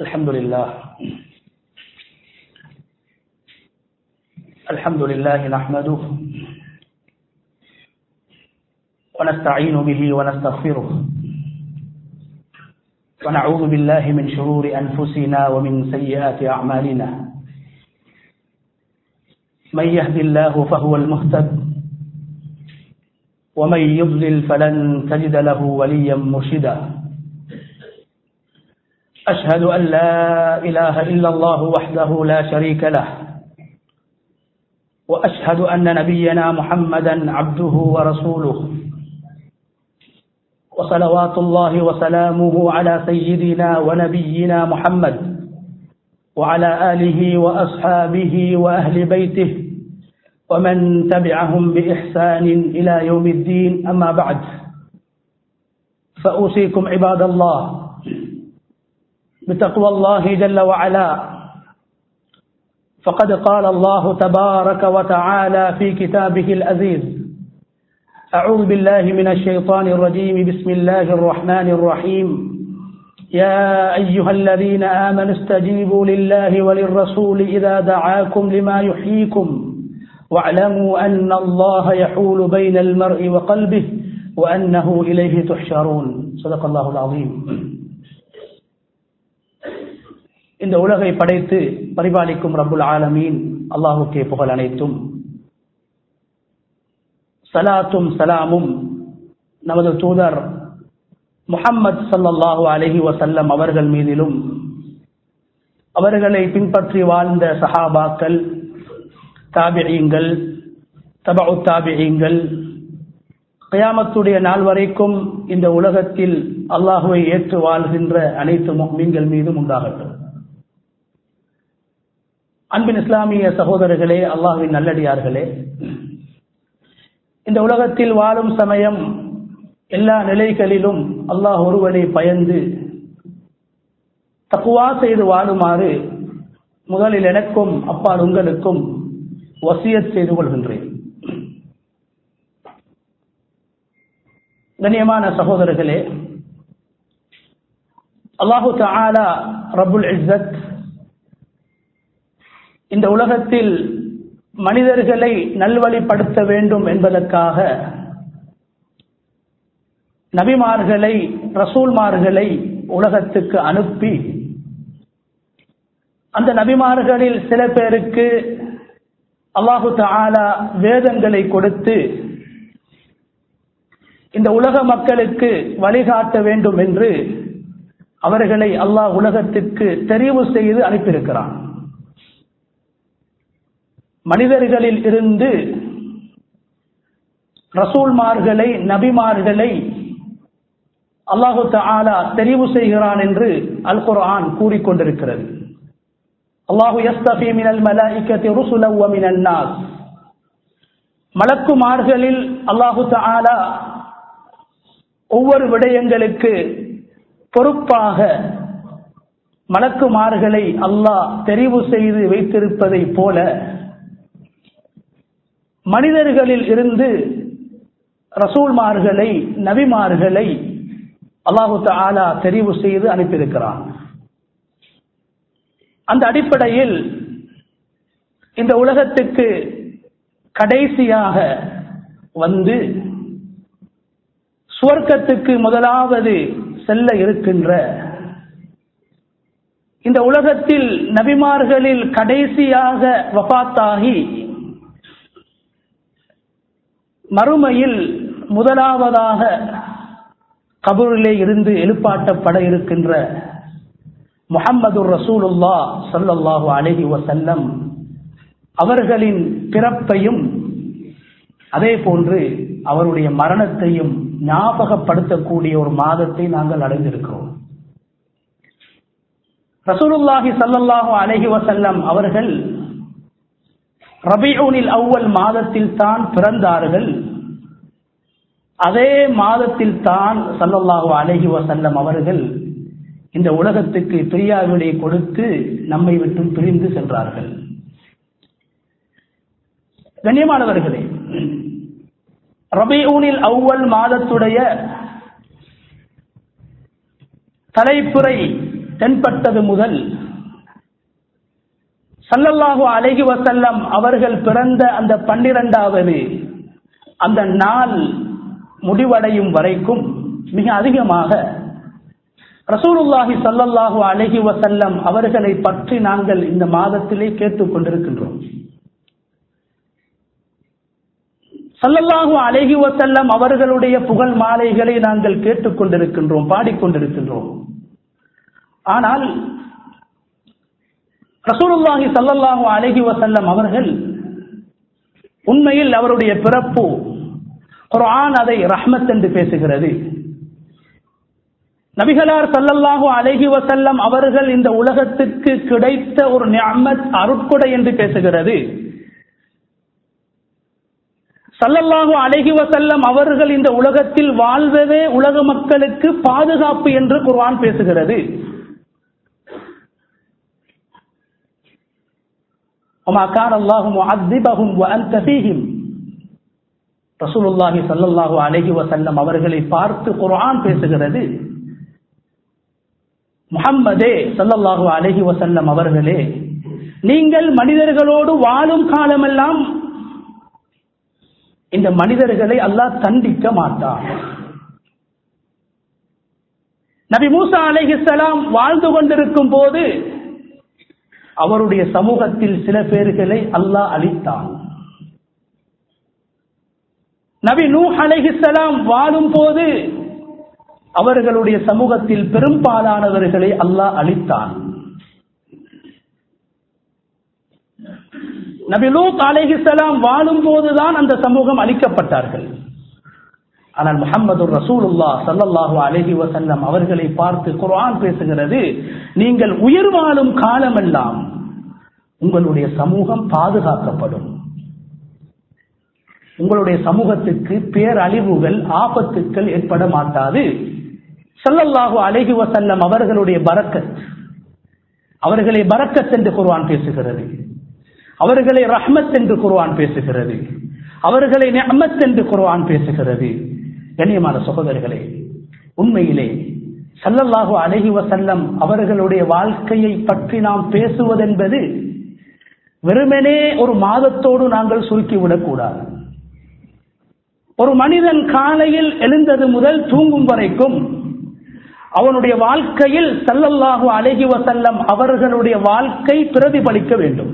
الحمد لله الحمد لله نحمده ونستعين به ونستغفره ونعوذ بالله من شرور أنفسنا ومن سيئات أعمالنا من يهد الله فهو المهتد ومن يضلل فلن تجد له وليا مرشدا أشهد أن لا إله إلا الله وحده لا شريك له وأشهد أن نبينا محمدا عبده ورسوله وصلوات الله وسلامه على سيدنا ونبينا محمد وعلى آله وأصحابه وأهل بيته ومن تبعهم بإحسان إلى يوم الدين أما بعد فأوصيكم عباد الله بتقوى الله جل وعلا فقد قال الله تبارك وتعالى في كتابه العزيز أعوذ بالله من الشيطان الرجيم بسم الله الرحمن الرحيم يا أيها الذين آمنوا استجيبوا لله وللرسول إذا دعاكم لما يحييكم واعلموا أن الله يحول بين المرء وقلبه وأنه إليه تحشرون صدق الله العظيم இந்த உலகை படைத்து பரிபாலிக்கும் ரப்புல் ஆலமீன் அல்லாஹுக்கே புகழ் அனைத்தும் சலாத்தும் சலாமும் நமது தூதர் முஹம்மது சல்லல்லாஹு அலஹி வசல்லம் அவர்கள் மீதிலும் அவர்களை பின்பற்றி வாழ்ந்த சஹாபாக்கள் தாபியங்கள் தபு தாபியங்கள் கயாமத்துடைய நாள் வரைக்கும் இந்த உலகத்தில் அல்லாஹுவை ஏற்று வாழ்கின்ற அனைத்து மீன்கள் மீதும் உண்டாகட்டும் அன்பின் இஸ்லாமிய சகோதரர்களே அல்லாஹுவின் நல்லடியார்களே இந்த உலகத்தில் வாழும் சமயம் எல்லா நிலைகளிலும் அல்லாஹ் ஒருவனை பயந்து தக்குவா செய்து வாழுமாறு முதலில் எனக்கும் அப்பால் உங்களுக்கும் வசியத் செய்து கொள்கின்றேன் கண்ணியமான சகோதரர்களே அல்லாஹு தாலா ரபுல் இஸ்ஸத் இந்த உலகத்தில் மனிதர்களை நல்வழிப்படுத்த வேண்டும் என்பதற்காக நபிமார்களை ரசூல்மார்களை உலகத்துக்கு அனுப்பி அந்த நபிமார்களில் சில பேருக்கு அல்லாஹு தாலா வேதங்களை கொடுத்து இந்த உலக மக்களுக்கு வழிகாட்ட வேண்டும் என்று அவர்களை அல்லாஹ் உலகத்திற்கு தெரிவு செய்து அனுப்பியிருக்கிறான் மனிதர்களில் இருந்து ரசூல்மார்களை நபிமார்களை அல்லாஹு தாலா தெரிவு செய்கிறான் என்று அல் குர்ஆன் கூறிக்கொண்டிருக்கிறது அல்லாஹு யஸ்தபி மினல் மலாயிக்கத்தி ருசுலவ் வ மினன் நாஸ் மலக்குமார்களில் அல்லாஹு தாலா ஒவ்வொரு விடயங்களுக்கு பொறுப்பாக மலக்குமார்களை அல்லாஹ் தெரிவு செய்து வைத்திருப்பதை போல மனிதர்களில் இருந்து ரசூல்மார்களை நபிமார்களை அல்லாஹு தாலா தெரிவு செய்து அனுப்பியிருக்கிறான் அந்த அடிப்படையில் இந்த உலகத்துக்கு கடைசியாக வந்து சுவர்க்கத்துக்கு முதலாவது செல்ல இருக்கின்ற இந்த உலகத்தில் நபிமார்களில் கடைசியாக வபாத்தாகி மறுமையில் முதலாவதாக கபூரிலே இருந்து எழுப்பாட்டப்பட இருக்கின்ற முகம்மது ரசூலுல்லா சல்லல்லாஹு அலஹி வசல்லம் அவர்களின் பிறப்பையும் அதே போன்று அவருடைய மரணத்தையும் ஞாபகப்படுத்தக்கூடிய ஒரு மாதத்தை நாங்கள் அடைந்திருக்கிறோம் ரசூலுல்லாஹி சல்லல்லாஹு அலஹி வசல்லம் அவர்கள் ரபியூனில் அவ்வல் மாதத்தில் தான் பிறந்தார்கள் அதே மாதத்தில் தான் சல்லல்லாஹு அலஹி வசல்லம் அவர்கள் இந்த உலகத்துக்கு பிரியாவிடை கொடுத்து நம்மை விட்டும் பிரிந்து சென்றார்கள் கண்ணியமானவர்களே ரபியூனில் அவ்வல் மாதத்துடைய தலைப்புரை தென்பட்டது முதல் சல்லல்லாஹு அலைஹி வசல்லம் அவர்கள் பிறந்த அந்த பன்னிரண்டாவது அந்த நாள் முடிவடையும் வரைக்கும் மிக அதிகமாக ரசூலுல்லாஹி சல்லல்லாஹு அலைஹி வசல்லம் அவர்களை பற்றி நாங்கள் இந்த மாதத்திலே கேட்டுக் கொண்டிருக்கின்றோம் சல்லல்லாஹு அலைஹி வசல்லம் அவர்களுடைய புகழ் மாலைகளை நாங்கள் கேட்டுக்கொண்டிருக்கின்றோம் பாடிக்கொண்டிருக்கின்றோம் ஆனால் ரசூலுல்லாஹி சல்லல்லாஹு அலைஹி வசல்லம் அவர்கள் உண்மையில் அவருடைய பிறப்பு குர்ஆன் அதை ரஹ்மத் என்று பேசுகிறது நபிகளார் சல்லல்லாஹு அலைஹி வசல்லம் அவர்கள் இந்த உலகத்துக்கு கிடைத்த ஒரு நியமத் அருட்கொடை என்று பேசுகிறது சல்லல்லாஹு அலைஹி வசல்லம் அவர்கள் இந்த உலகத்தில் வாழ்வதே உலக மக்களுக்கு பாதுகாப்பு என்று குர்ஆன் பேசுகிறது وما كان الله معذبهم وانت فيهم ரசூலுல்லாஹி ஸல்லல்லாஹு அலைஹி வஸல்லம் அவர்களை பார்த்து குர்ஆன் பேசுகிறது முஹம்மதே ஸல்லல்லாஹு அலைஹி வஸல்லம் அவர்களே நீங்கள் மனிதர்களோடு வாழும் காலமெல்லாம் இந்த மனிதர்களை அல்லாஹ் தண்டிக்க மாட்டான் நபி மூசா அலைஹிஸ்ஸலாம் வாழ்ந்து கொண்டிருக்கும் போது அவருடைய சமூகத்தில் சில பேர்களை அல்லாஹ் அளித்தான் நபி நூ அலைஹிஸ்ஸலாம் வாழும் போது அவர்களுடைய சமூகத்தில் பெரும்பாலானவர்களை அல்லாஹ் அளித்தான் நபி லூத் அலைஹிஸ்ஸலாம் வாழும் போதுதான் அந்த சமூகம் அளிக்கப்பட்டார்கள் ஆனால் முகமது ரசூலுல்லா சல்லல்லாஹு அலைஹி வசல்லம் அவர்களை பார்த்து குர்ஆன் பேசுகிறது நீங்கள் உயிர் வாழும் காலமெல்லாம் உங்களுடைய சமூகம் பாதுகாக்கப்படும் உங்களுடைய சமூகத்துக்கு பேரழிவுகள் ஆபத்துக்கள் ஏற்பட மாட்டாது சல்லல்லாஹு அலைஹி வசல்லம் அவர்களுடைய பரக்கத் அவர்களை பரக்கத் என்று குர்ஆன் பேசுகிறது அவர்களை ரஹ்மத் என்று குர்ஆன் பேசுகிறது அவர்களை நிஅமத் என்று குர்ஆன் பேசுகிறது கண்ணியமான சகோதரர்களே உண்மையிலே சல்லல்லாஹு அலைஹி வசல்லம் அவர்களுடைய வாழ்க்கையை பற்றி நாம் பேசுவதென்பது வெறுமனே ஒரு மாதத்தோடு நாங்கள் சுருக்கிவிடக் கூடாது ஒரு மனிதன் காலையில் எழுந்தது முதல் தூங்கும் வரைக்கும் அவனுடைய வாழ்க்கையில் சல்லல்லாஹு அலைஹி வசல்லம் அவர்களுடைய வாழ்க்கை பிரதிபலிக்க வேண்டும்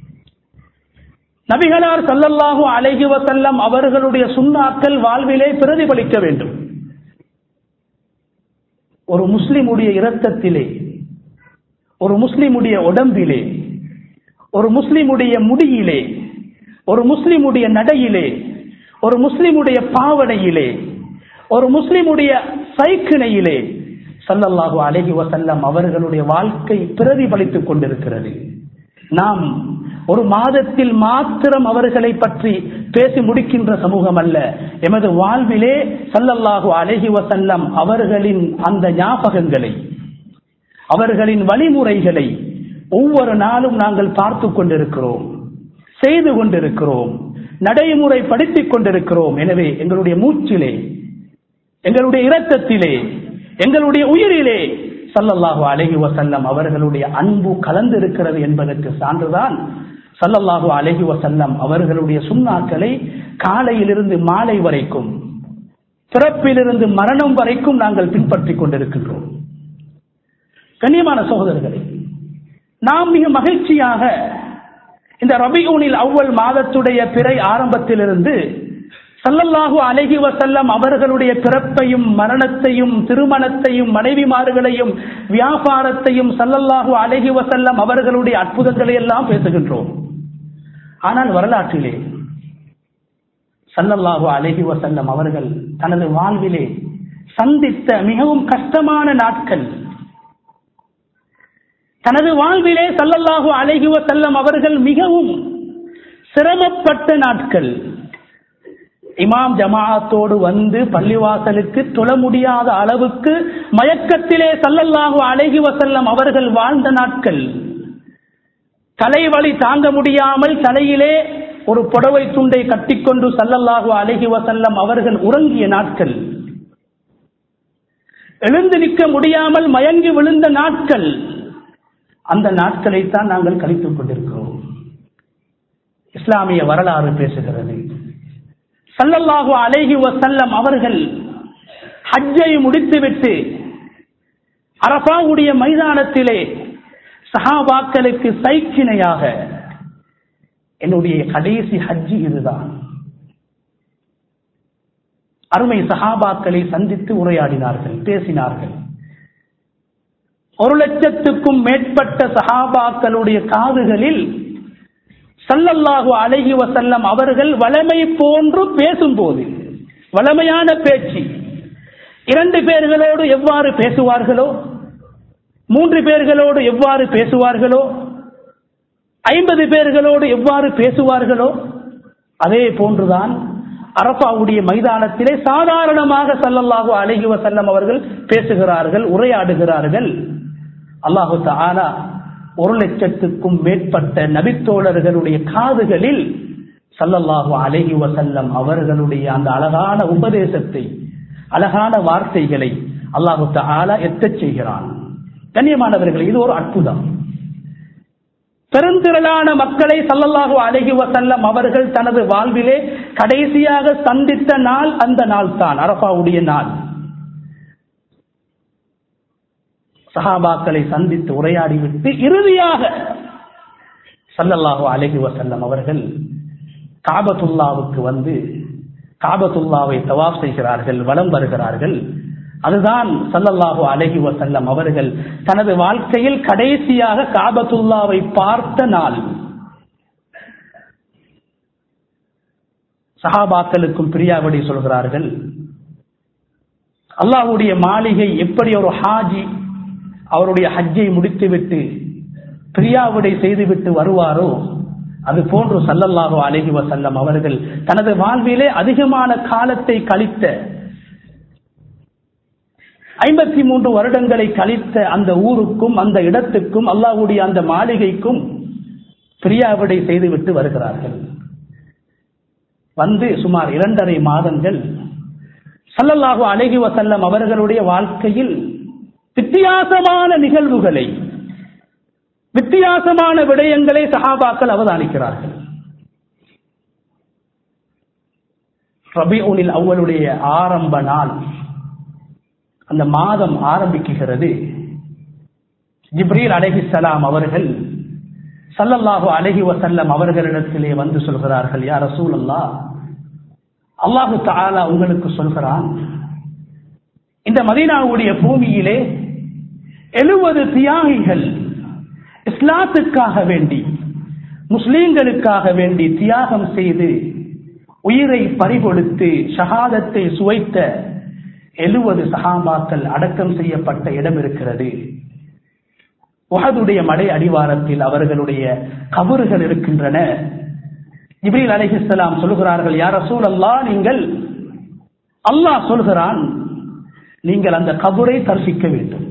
நபிகளார் சல்லல்லாஹு அலைஹி வசல்லம் அவர்களுடைய சுண்ணாக்கள் வாழ்விலே பிரதிபலிக்க வேண்டும் ஒரு முஸ்லிமுடைய இரத்தத்திலே ஒரு முஸ்லிமுடைய உடம்பிலே ஒரு முஸ்லிமுடைய முடியிலே ஒரு முஸ்லிமுடைய நடையிலே ஒரு முஸ்லிமுடைய பாவனையிலே ஒரு முஸ்லிமுடைய சைக்கிணையிலே சல்லல்லாஹு அலைஹி வசல்லம் அவர்களுடைய வாழ்க்கை பிரதிபலித்துக் கொண்டிருக்கிறது நாம் ஒரு மாதத்தில் மாத்திரம் அவர்களை பற்றி பேசி முடிக்கின்ற சமூகம் அல்ல எமது வாழ்விலே சல்லல்லாஹு அலைஹி வசல்லம் அவர்களின் அந்த ஞாபகங்களை அவர்களின் வழிமுறைகளை ஒவ்வொரு நாளும் நாங்கள் பார்த்து கொண்டிருக்கிறோம் செய்து கொண்டிருக்கிறோம் நடைமுறை படித்துக் கொண்டிருக்கிறோம் எனவே எங்களுடைய மூச்சிலே எங்களுடைய இரத்தத்திலே எங்களுடைய உயிரிலே சல்லல்லாஹு அலஹி வசல்லம் அவர்களுடைய அன்பு கலந்திருக்கிறது என்பதற்கு சான்றுதான் சல்லல்லாஹு அலஹி வசல்லம் அவர்களுடைய சுண்ணாக்களை காலையிலிருந்து மாலை வரைக்கும் பிறப்பிலிருந்து மரணம் வரைக்கும் நாங்கள் பின்பற்றிக் கொண்டிருக்கின்றோம் கண்ணியமான சகோதரர்களே நாம் மிக மகிழ்ச்சியாக இந்த ரபியூனில் அவ்வள் மாதத்துடைய பிறை ஆரம்பத்திலிருந்து சல்லல்லாஹு அலஹி வசல்லம் அவர்களுடைய பிறப்பையும் மரணத்தையும் திருமணத்தையும் மனைவிமார்களையும் வியாபாரத்தையும் சல்லல்லாஹு அலஹி வசல்லம் அவர்களுடைய அற்புதங்களை எல்லாம் பேசுகின்றோம் ஆனால் வரலாற்றிலே சல்லல்லாஹு அலஹி வசல்லம் அவர்கள் தனது வாழ்விலே சந்தித்த மிகவும் கஷ்டமான நாட்கள் தனது வாழ்விலே சல்லல்லாஹு அலஹி வசல்லம் அவர்கள் மிகவும் சிரமப்பட்ட நாட்கள் இமாம் ஜமாஅத்தோடு வந்து பள்ளிவாசலுக்கு தொழ முடியாத அளவுக்கு மயக்கத்திலே சல்லல்லாஹு அழகி வசல்லம் அவர்கள் வாழ்ந்த நாட்கள் தலைவலி தாங்க முடியாமல் தலையிலே ஒரு புடவை துண்டை கட்டிக்கொண்டு சல்லல்லாஹு அழகி வசல்லம் அவர்கள் உறங்கிய நாட்கள் எழுந்து நிற்க முடியாமல் மயங்கி விழுந்த நாட்கள் அந்த நாட்களைத்தான் நாங்கள் கழித்துக் கொண்டிருக்கிறோம் இஸ்லாமிய வரலாறு பேசுகிறது சல்லல்லாஹு அலைஹி வசல்லம் அவர்கள் ஹஜ்ஜை முடித்துவிட்டு அரபாவுடைய மைதானத்திலே சஹாபாக்களுக்கு சைக்கிணையாக என்னுடைய கடைசி ஹஜ்ஜி இதுதான் அருமை சஹாபாக்களை சந்தித்து உரையாடினார்கள் பேசினார்கள் ஒரு லட்சத்துக்கும் மேற்பட்ட சஹாபாக்களுடைய காதுகளில் சல்லல்லாஹு அழகி வசல்லம் அவர்கள் வளமை போன்று பேசும்போது வளமையான பேச்சு இரண்டு பேர்களோடு எவ்வாறு பேசுவார்களோ மூன்று பேர்களோடு எவ்வாறு பேசுவார்களோ ஐம்பது பேர்களோடு எவ்வாறு பேசுவார்களோ அதே போன்றுதான் அரபாவுடைய மைதானத்திலே சாதாரணமாக சல்லல்லாஹு அழகி வசல்லம் அவர்கள் பேசுகிறார்கள் உரையாடுகிறார்கள் அல்லாஹு தாலா ஒரு லட்சத்துக்கும் மேற்பட்ட நபித்தோழர்களுடைய காதுகளில் சல்லல்லாஹு அலஹி வசல்லம் அவர்களுடைய அந்த அழகான உபதேசத்தை அழகான வார்த்தைகளை அல்லாஹு தாலா எத்தச் செய்கிறான் கண்ணியமானவர்கள் இது ஒரு அற்புதம் பெருந்திரளான மக்களை சல்லல்லாஹு அலஹி வசல்லம் அவர்கள் தனது வாழ்விலே கடைசியாக சந்தித்த நாள் அந்த நாள் தான் அரபாவுடைய நாள் சஹாபாக்களை சந்தித்து உரையாடிவிட்டு இறுதியாக சல்லல்லாஹு அலஹி வசல்லம் அவர்கள் காபத்துல்லாவுக்கு வந்து காபத்துல்லாவை தவாப் செய்கிறார்கள் வலம் வருகிறார்கள் அதுதான் சல்லல்லாஹு அலஹி வசல்லம் அவர்கள் தனது வாழ்க்கையில் கடைசியாக காபத்துல்லாவை பார்த்த நாள் சஹாபாக்களுக்கும் பிரியாவடி சொல்கிறார்கள் அல்லாஹுடைய மாளிகை எப்படி ஒரு ஹாஜி அவருடைய ஹஜ்ஜை முடித்துவிட்டு பிரியாவிடை செய்துவிட்டு வருவாரோ அது போன்று சல்லல்லாஹு அலஹி வசல்லம் அவர்கள் தனது வாழ்விலே அதிகமான காலத்தை கழித்த ஐம்பத்தி மூன்று வருடங்களை கழித்த அந்த ஊருக்கும் அந்த இடத்துக்கும் அல்லாஹுடைய அந்த மாளிகைக்கும் பிரியாவிடை செய்துவிட்டு வருகிறார்கள் வந்து சுமார் இரண்டரை மாதங்கள் சல்லல்லாஹு அழகி வசல்லம் அவர்களுடைய வாழ்க்கையில் வித்தியாசமான நிகழ்வுகளை வித்தியாசமான விடயங்களை சஹாபாக்கள் அவதானிக்கிறார்கள் ரபிஉனில் அவளுடைய ஆரம்ப நாள் அந்த மாதம் ஆரம்பிக்குகிறது ஜிப்ரீல் அலஹிசலாம் அவர்கள் சல்லல்லாஹு அலஹி வசல்லம் அவர்களிடத்திலே வந்து சொல்கிறார்கள் யார் ரசூல் அல்லா அல்லாஹு தாலா உங்களுக்கு சொல்கிறான் இந்த மதீனாவுடைய பூமியிலே எழுபது தியாகிகள் இஸ்லாத்துக்காக வேண்டி முஸ்லீம்களுக்காக வேண்டி தியாகம் செய்து உயிரை பறிகொடுத்து ஷஹாதத்தை சுவைத்த எழுபது சகாபாக்கள் அடக்கம் செய்யப்பட்ட இடம் இருக்கிறது உஹதுடைய மடை அடிவாரத்தில் அவர்களுடைய கபறுகள் இருக்கின்றன இப்ரீல் அலிஹிஸ்லாம் சொல்கிறார்கள் யார் ரசூல் அல்லா நீங்கள் அல்லாஹ் சொல்கிறான் நீங்கள் அந்த கபுரை தரிசிக்க வேண்டும்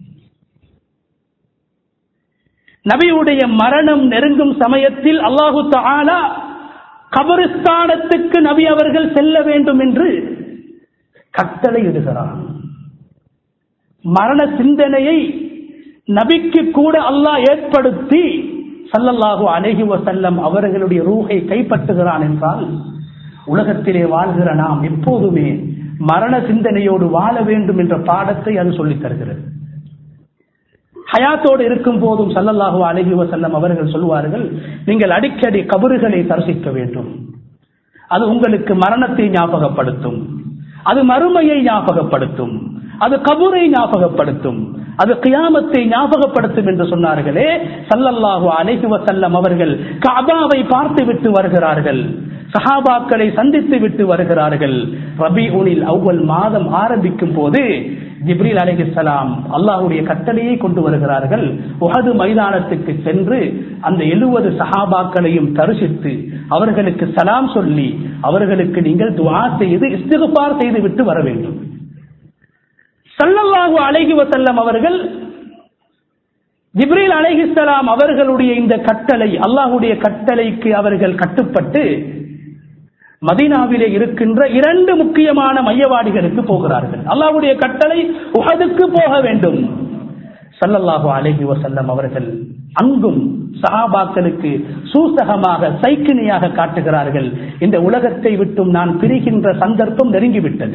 நபியுடைய மரணம் நெருங்கும் சமயத்தில் அல்லாஹு தாலா கபரிஸ்தானத்துக்கு நபி அவர்கள் செல்ல வேண்டும் என்று கட்டளை இடுகிறான் மரண சிந்தனையை நபிக்கு கூட அல்லாஹ் ஏற்படுத்தி சல்லல்லாஹு அலஹி வசல்லம் அவர்களுடைய ரூகை கைப்பற்றுகிறான் என்றால் உலகத்திலே வாழ்கிற நாம் எப்போதுமே மரண சிந்தனையோடு வாழ வேண்டும் என்ற பாடத்தை அது சொல்லித் தருகிறது ஹயாத்தோடு இருக்கும் போதும் சல்லல்லாஹு அலஹி வசல்லம் அவர்கள் சொல்வார்கள் நீங்கள் அடிக்கடி கபறுகளை தரிசிக்க வேண்டும் அது உங்களுக்கு மரணத்தை ஞாபகப்படுத்தும் அது மறுமையை ஞாபகப்படுத்தும் அது கபூரை ஞாபகப்படுத்தும் அது கியாமத்தை ஞாபகப்படுத்தும் என்று சொன்னார்களே சல்லல்லாஹு அலைஹி வசல்லம் அவர்கள் கபாவை பார்த்து விட்டு வருகிறார்கள் சஹாபாக்களை சந்தித்து விட்டு வருகிறார்கள் ரபி உனில் அவ்வல் மாதம் ஆரம்பிக்கும் போது ஜிப்ரீல் அலிஹிஸ்லாம் அல்லாஹுடைய கட்டளையை கொண்டு வருகிறார்கள் உகது மைதானத்துக்கு சென்று அந்த எழுபது சஹாபாக்களையும் தரிசித்து அவர்களுக்கு சலாம் சொல்லி அவர்களுக்கு நீங்கள் துவா செய்து இஸ்திகுபார் செய்து விட்டு வர வேண்டும் சல்லல்லாஹு அலைஹி வசல்லம் அவர்கள் ஜிப்ரீல் அலைஹிஸ்லாம் அவர்களுடைய இந்த கட்டளை அல்லாஹுடைய கட்டளைக்கு அவர்கள் கட்டுப்பட்டு மதீனாவிலே இருக்கின்ற இரண்டு முக்கியமான மையவாடிகளுக்கு போகிறார்கள் அல்லாஹ்வுடைய கட்டளை உஹதுக்கு போக வேண்டும் ஸல்லல்லாஹு அலைஹி வஸல்லம் அவர்கள் அங்கும் சஹாபாக்களுக்கு சூசகமாக சைக்கினியாக காட்டுகிறார்கள் இந்த உலகத்தை விட்டும் நான் பிரிகின்ற சந்தர்ப்பம் நெருங்கிவிட்டது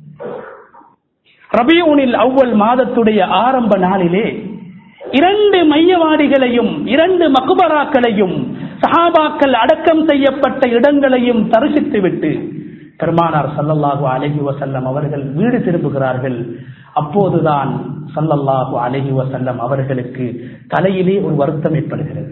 ரபியூனில் அவ்வல் மாதத்துடைய ஆரம்ப நாளிலே இரண்டு மையவாடிகளையும் இரண்டு மகுபராக்களையும் சஹாபாக்கள் அடக்கம் செய்யப்பட்ட இடங்களையும் தரிசித்துவிட்டு பெருமானார் சல்லல்லாஹு அலைஹி வசல்லம் அவர்கள் வீடு திரும்புகிறார்கள் அப்போதுதான் சல்லல்லாஹு அலைஹி வசல்லம் அவர்களுக்கு தலையிலே ஒரு வருத்தம் ஏற்படுகிறது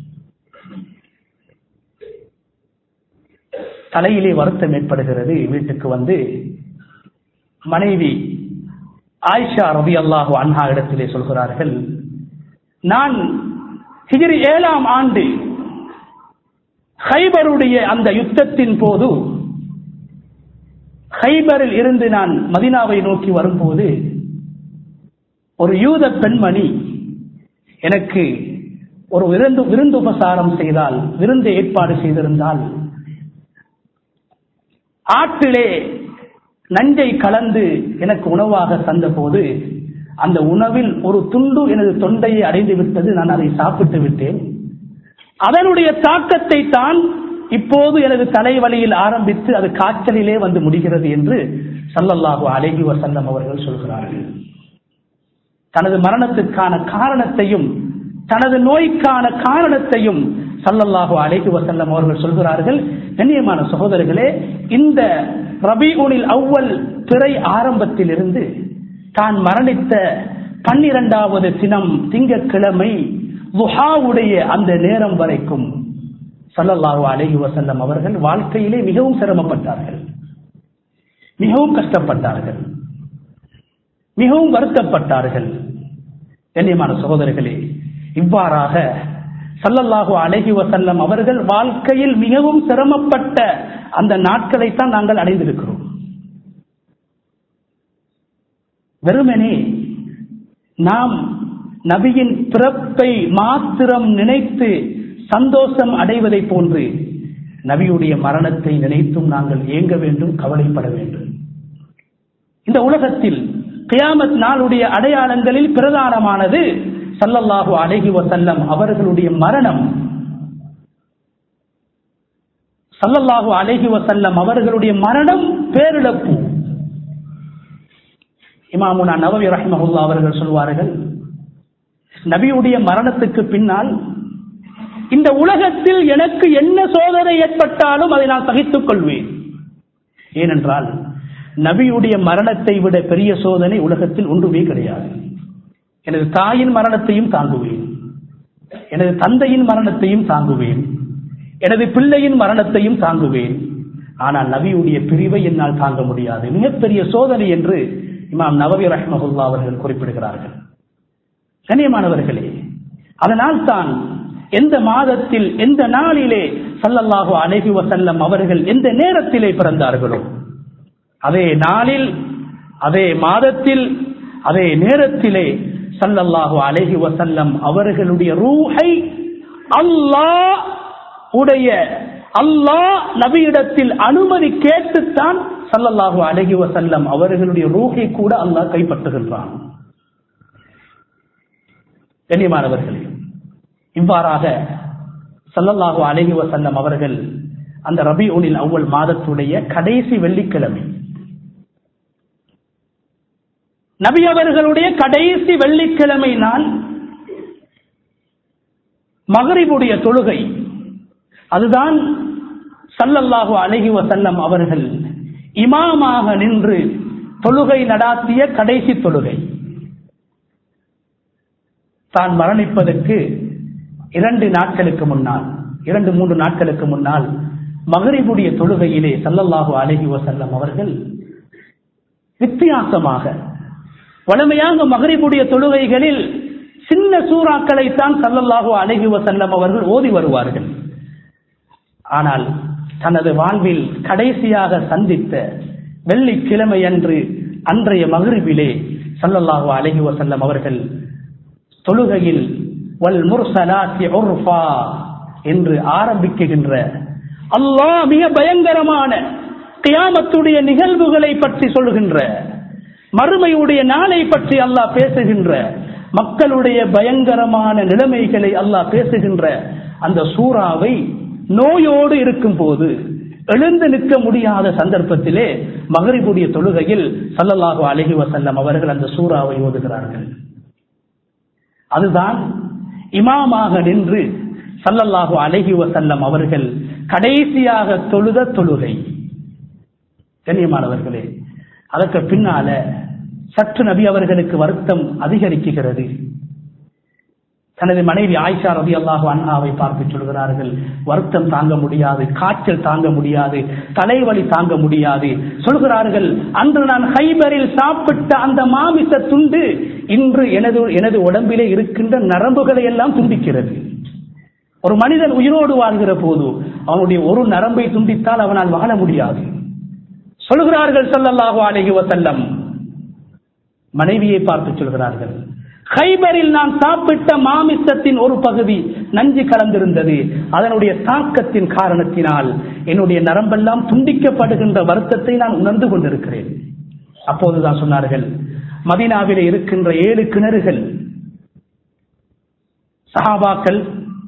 தலையிலே வருத்தம் ஏற்படுகிறது வீட்டுக்கு வந்து மனைவி ஆயிஷா ரவி அல்லாஹு அன்ஹா இடத்திலே சொல்கிறார்கள் நான் ஹிஜ்ரி ஏழாம் ஆண்டு ஹைபருடைய அந்த யுத்தத்தின் போது ஹைபரில் இருந்து நான் மதினாவை நோக்கி வரும்போது ஒரு யூத பெண்மணி எனக்கு ஒரு விருந்து விருந்துபசாரம் செய்தால் விருந்து ஏற்பாடு செய்திருந்தால் ஆற்றிலே நஞ்சை கலந்து எனக்கு உணவாக தந்தபோது அந்த உணவில் ஒரு துண்டு எனது தொண்டையை அடைந்து விட்டது நான் அதை சாப்பிட்டு விட்டேன் அதனுடைய தாக்கத்தை தான் இப்போது எனது தலைவலியில் ஆரம்பித்து அது காய்ச்சலிலே வந்து முடிகிறது என்று சல்லல்லாஹு அலைஹி வசல்லம் அவர்கள் சொல்கிறார்கள் தனது மரணத்துக்கான காரணத்தையும் தனது நோய்க்கான காரணத்தையும் சல்லல்லாஹு அலைஹி வசல்லம் அவர்கள் சொல்கிறார்கள் கண்ணியமான சகோதரர்களே இந்த ரபிஉனில் அவ்வல் பிறை ஆரம்பத்திலிருந்து தான் மரணித்த பன்னிரண்டாவது தினம் திங்கக்கிழமை வுஹாவுடைய அந்த நேரம் வரைக்கும் சல்லல்லாஹு அலைஹி வசல்லம் அவர்கள் வாழ்க்கையிலே மிகவும் சிரமப்பட்டார்கள் மிகவும் கஷ்டப்பட்டார்கள் மிகவும் வருத்தப்பட்டார்கள் கண்ணியமான சகோதரர்களே இவ்வாறாக சல்லல்லாஹு அலைஹி வசல்லம் அவர்கள் வாழ்க்கையில் மிகவும் சிரமப்பட்ட அந்த நாட்களைத்தான் நாங்கள் அடைந்திருக்கிறோம் வெறுமனே நாம் நபியின் பிறப்பை மாத்திரம் நினைத்து சந்தோஷம் அடைவதை போன்று நபியுடைய மரணத்தை நினைத்தும் நாங்கள் ஏங்க வேண்டும் கவலைப்பட வேண்டும் இந்த உலகத்தில் கியாமத் நாளுடைய அடையாளங்களில் பிரதானமானது சல்லல்லாஹு அலைஹி வசல்லம் அவர்களுடைய மரணம் சல்லல்லாஹு அலைஹி வசல்லம் அவர்களுடைய மரணம் பேரிழப்பு இமாமுனா நவவி ரஹ்மஹுல்லா அவர்கள் சொல்வார்கள் நபியுடைய மரணத்துக்கு பின்னால் இந்த உலகத்தில் எனக்கு என்ன சோதனை ஏற்பட்டாலும் அதை நான் சகித்துக் கொள்வேன் ஏனென்றால் நபியுடைய மரணத்தை விட பெரிய சோதனை உலகத்தில் ஒன்றுமே கிடையாது எனது தாயின் மரணத்தையும் தாங்குவேன் எனது தந்தையின் மரணத்தையும் தாங்குவேன் எனது பிள்ளையின் மரணத்தையும் தாங்குவேன் ஆனால் நபியுடைய பிரிவை என்னால் தாங்க முடியாது மிகப்பெரிய சோதனை என்று இமாம் நவவி ரஹ்மஹுல்லா அவர்கள் குறிப்பிடுகிறார்கள் கண்ணியமானவர்களே அதனால் தான் எந்த மாதத்தில் எந்த நாளிலே சல்லல்லாஹு அலைஹி வசல்லம் அவர்கள் எந்த நேரத்திலே பிறந்தார்களோ அதே நாளில் அதே மாதத்தில் அதே நேரத்திலே சல்லல்லாஹு அலைஹி வசல்லம் அவர்களுடைய ரூஹை அல்லாஹ் உடைய அல்லாஹ் நபியிடத்தில் அனுமதி கேட்டுத்தான் சல்லல்லாஹு அலைஹி வசல்லம் அவர்களுடைய ரூஹை கூட அல்லாஹ் கைப்பற்றுகின்றான் கண்ணியமானவர்களே இவ்வாறாக சல்லல்லாஹு அலைஹி வசல்லம் அவர்கள் அந்த ரபி உனில் அவ்வள் மாதத்துடைய கடைசி வெள்ளிக்கிழமை நபி அவர்களுடைய கடைசி வெள்ளிக்கிழமை நாள் மகரிபுடைய தொழுகை அதுதான் சல்லல்லாஹு அலைஹி வசல்லம் அவர்கள் இமாமாக நின்று தொழுகை நடாத்திய கடைசி தொழுகை தான் மரணிப்பதற்கு இரண்டு நாட்களுக்கு முன்னால் இரண்டு மூன்று நாட்களுக்கு முன்னால் மகரிபுடைய தொழுகையிலே சல்லல்லாஹு அலஹி வசல்லம் அவர்கள் வித்தியாசமாக வளமையாக மகரிபுடைய தொழுகைகளில் சின்ன சூறாக்களைத்தான் சல்லல்லாஹு அலஹி வசல்லம் அவர்கள் ஓதி வருவார்கள் ஆனால் தனது வாழ்வில் கடைசியாக சந்தித்த வெள்ளிக்கிழமை அன்று அன்றைய மகிழ்விலே சல்லல்லாஹு அலஹி வசல்லம் அவர்கள் தொழுகையில் வல் முர்சலாத்தி உர்ஃபா என்று ஆரம்பிக்குகின்ற அல்லாஹ் மிக பயங்கரமான கியாமத்துடைய நிகழ்வுகளை பற்றி சொல்கின்ற மறுமையுடைய நாளை பற்றி அல்லாஹ் பேசுகின்ற மக்களுடைய பயங்கரமான நிலைமைகளை அல்லாஹ் பேசுகின்ற அந்த சூறாவை நோயோடு இருக்கும் போது எழுந்து நிற்க முடியாத சந்தர்ப்பத்திலே மகரிபுடைய தொழுகையில் சல்லல்லாஹு அலஹி வசல்லம் அவர்கள் அந்த சூறாவை ஓதுகிறார்கள் அதுதான் இமாமாக நின்று சல்லல்லாஹு அலஹி வசல்லம் அவர்கள் கடைசியாக தொழுத தொழுகை கண்ணியமானவர்களே அதற்கு பின்னால சற்று நபி அவர்களுக்கு வருத்தம் அதிகரிக்குகிறது தனது மனைவி ஆயிஷா ரவி அல்லாஹு அண்ணாவை பார்த்து சொல்கிறார்கள் வருத்தம் தாங்க முடியாது காய்ச்சல் தாங்க முடியாது தலைவலி தாங்க முடியாது சொல்கிறார்கள் அன்று நான் ஹைபரில் சாப்பிட்ட அந்த மாமிச துண்டு இன்று எனது எனது உடம்பிலே இருக்கின்ற நரம்புகளை எல்லாம் துண்டிக்கிறது ஒரு மனிதன் உயிரோடு வாழ்கிற போது அவனுடைய ஒரு நரம்பை துண்டித்தால் அவனால் வாழ முடியாது சொல்கிறார்கள் சல்லல்லாஹு அலைஹி வசல்லம் மனைவியை பார்த்து சொல்கிறார்கள் ஹைபரில் நான் சாப்பிட்ட மாமிசத்தின் ஒரு பகுதி நஞ்சு கலந்திருந்தது அதனுடைய தாக்கத்தின் காரணத்தினால் என்னுடைய நரம்பெல்லாம் துண்டிக்கப்படுகின்ற வருத்தத்தை நான் உணர்ந்து கொண்டிருக்கிறேன் அப்போதுதான் சொன்னார்கள் மதினாவிலே இருக்கின்ற ஏழு கிணறுகள் சஹாபாக்கள்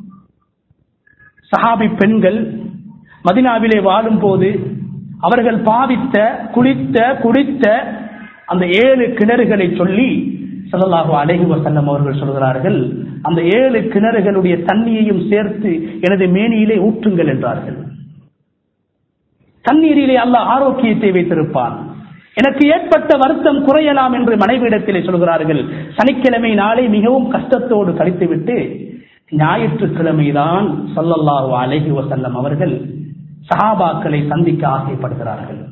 சஹாபி பெண்கள் மதினாவிலே வாழும் போது அவர்கள் பாவித்த குளித்த குடித்த அந்த ஏழு கிணறுகளை சொல்லி சல்லல்லாஹு அலைஹி வசல்லம் அவர்கள் சொல்கிறார்கள் அந்த ஏழு கிணறுகளுடைய தண்ணியையும் சேர்த்து எனது மேனியிலே ஊற்றுங்கள் என்றார்கள் தண்ணீரிலே அல்லாஹ் ஆரோக்கியத்தை வைத்திருப்பான் எனக்கு ஏற்பட்ட வருத்தம் குறையலாம் என்று மனைவியிடத்திலே சொல்கிறார்கள் சனிக்கிழமை நாளை மிகவும் கஷ்டத்தோடு கழித்துவிட்டு ஞாயிற்றுக்கிழமைதான் சல்லல்லாஹு அலைஹி வசல்லம் அவர்கள் சஹாபாக்களை சந்திக்க ஆசைப்படுகிறார்கள்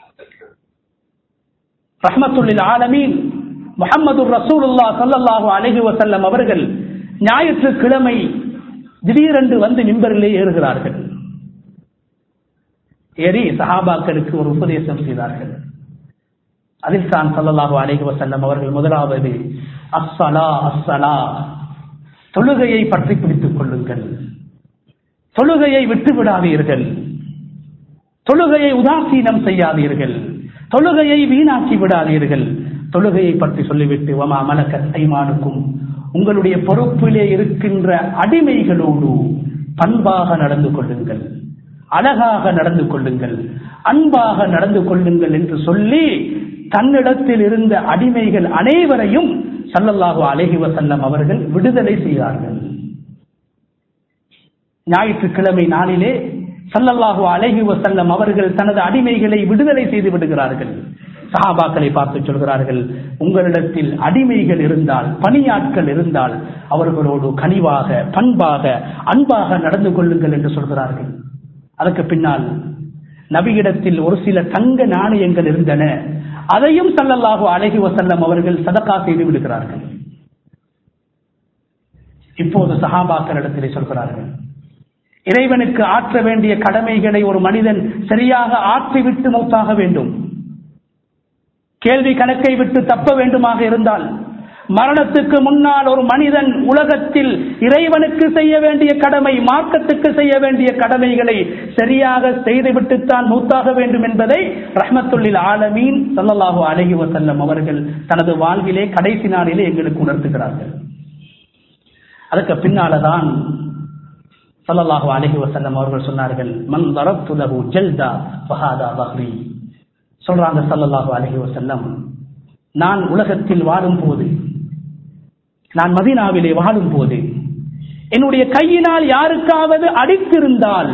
ரஹமத்துல்லில் ஆலமீன் முகமது ரசூலுல்லா சல்லல்லாஹு அலஹி வசல்லம் அவர்கள் ஞாயிற்றுக்கிழமை திடீரென்று வந்து மிம்பரிலே ஏறுகிறார்கள் ஏறி சஹாபாக்களுக்கு ஒரு உபதேசம் செய்தார்கள் அதில் தான் சல்லல்லாஹு அலஹி வசல்லம் அவர்கள் முதலாவது அஸ்ஸலா அஸ்ஸலா தொழுகையை பற்றி பிடித்துக் கொள்ளுங்கள் தொழுகையை விட்டு விடாதீர்கள் தொழுகையை உதாசீனம் செய்யாதீர்கள் தொழுகையை வீணாக்கி விடாதீர்கள் தொழுகையை பற்றி சொல்லிவிட்டு வமா மலக்க ஐமானுக்கும் உங்களுடைய பொறுப்பிலே இருக்கின்ற அடிமைகளோடு பண்பாக நடந்து கொள்ளுங்கள் அழகாக நடந்து கொள்ளுங்கள் அன்பாக நடந்து கொள்ளுங்கள் என்று சொல்லி தன்னிடத்தில் இருந்த அடிமைகள் அனைவரையும் சல்லல்லாஹு அலஹி வசல்லம் அவர்கள் விடுதலை செய்தார்கள் ஞாயிற்றுக்கிழமை நாளிலே சல்லல்லாஹு அலஹி வசல்லம் அவர்கள் தனது அடிமைகளை விடுதலை செய்து விடுகிறார்கள் சஹாபாக்களை பார்த்து சொல்கிறார்கள் உங்களிடத்தில் அடிமைகள் இருந்தால் பணியாட்கள் இருந்தால் அவர்களோடு கனிவாக பண்பாக அன்பாக நடந்து கொள்ளுங்கள் என்று சொல்கிறார்கள் அதற்கு பின்னால் நபியிடத்தில் ஒரு சில தங்க நாணயங்கள் இருந்தன அதையும் சல்லல்லாஹு அலஹி வசல்லம் அவர்கள் சதக்கா செய்து விடுகிறார்கள் இப்போது சஹாபாக்களிடத்திலே சொல்கிறார்கள் இறைவனுக்கு ஆற்ற வேண்டிய கடமைகளை ஒரு மனிதன் சரியாக ஆற்றிவிட்டு மௌத்தாக வேண்டும் கேள்வி கணக்கை விட்டு தப்ப வேண்டுமாக இருந்தால் மரணத்துக்கு முன்னால் ஒரு மனிதன் உலகத்தில் இறைவனுக்கு செய்ய வேண்டிய கடமை மார்க்கத்துக்கு செய்ய வேண்டிய கடமைகளை சரியாக செய்துவிட்டுத்தான் மூத்தாக வேண்டும் என்பதை ரஹ்மத்துல்லில் ஆலமீன் சல்லல்லாஹு அலஹி வசல்லம் அவர்கள் தனது வாழ்விலே கடைசி நாளிலே எங்களுக்கு உணர்த்துகிறார்கள் அதுக்கு பின்னால்தான் சல்லல்லாஹு அலஹி வசல்லம் அவர்கள் சொன்னார்கள் மன் வரத்துலகு ஜல்தா பஹாதா பஹ்ரி சொல்றாங்க சல்லல்லாஹு அலஹி வசல்லம் நான் உலகத்தில் வாழும் போது நான் மதீனாவிலே வாழும் போது என்னுடைய கையினால் யாருக்காவது அடித்திருந்தால்